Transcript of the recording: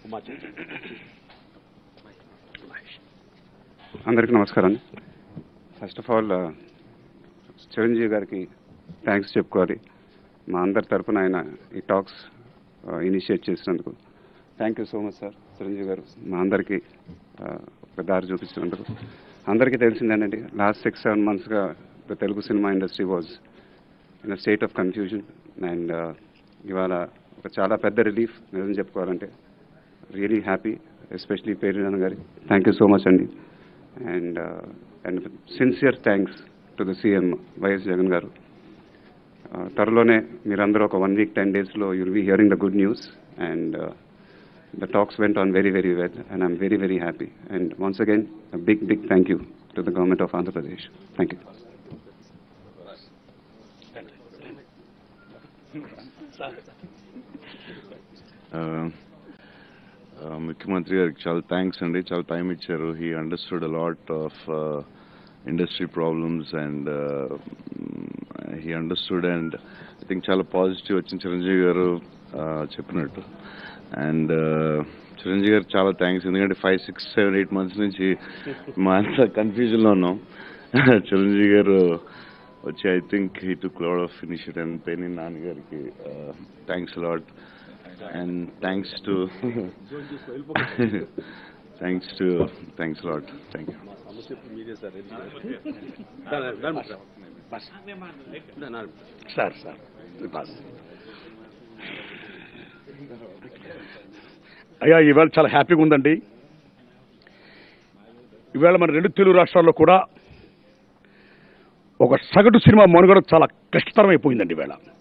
అందరికీ నమస్కారం first of all Chiranjeevi గారికి థ్యాంక్స్ చెప్పుకోవాలి మా అందరి తరపున ఆయన ఈ టాక్స్ ఇనిషియేట్ చేసినందుకు thank you so much sir Chiranjeevi garu మా అందరికీ ఆ, ఒక దారి చూపించినందుకు అందరికీ తెలిసిందేనండి లాస్ట్ సిక్స్ సెవెన్ మంత్స్గా the Telugu cinema industry was in a state of confusion and ఇవాళ ఒక చాలా పెద్ద రిలీఫ్ నిజం చెప్పుకోవాలంటే రియలీ హ్యాపీ ఎస్పెషలీ పేరు గారి థ్యాంక్ యూ సో మచ్ అండి and and sincere thanks to the CM YS Jagan గారు Uh, త్వరలోనే మీరందరూ ఒక వన్ వీక్ టెన్ డేస్లో you'll be hearing the good news and the talks went on very very well and I'm very very happy and once again big big thank you to the government of Andhra Pradesh thank you ఆ, ఆ, ముఖ్యమంత్రి గారికి చాలా thanks అండి చాలా time ఇచ్చారు he understood a lot of industry problems and he understood and I think చాలా positive వచ్చింది చిరంజీవి గారు ఆ, చెప్పినట్టు అండ్ చిరంజీవి గారు చాలా థ్యాంక్స్ ఎందుకంటే five six seven eight months నుంచి మా అంతా కన్ఫ్యూజన్లో ఉన్నాం చిరంజీవి గారు వచ్చి I think he to cloud of initiative and పేని నాన్నగారికి thanks lot and thanks to thanks to thanks lot thank you sir sir boss అయ్యా ఈవేళ చాలా హ్యాపీగా ఉందండి ఈవేళ మన రెండు తెలుగు రాష్ట్రాల్లో కూడా ఒక సగటు సినిమా మనుగడ చాలా కష్టతరం అయిపోయిందండి ఈవేళ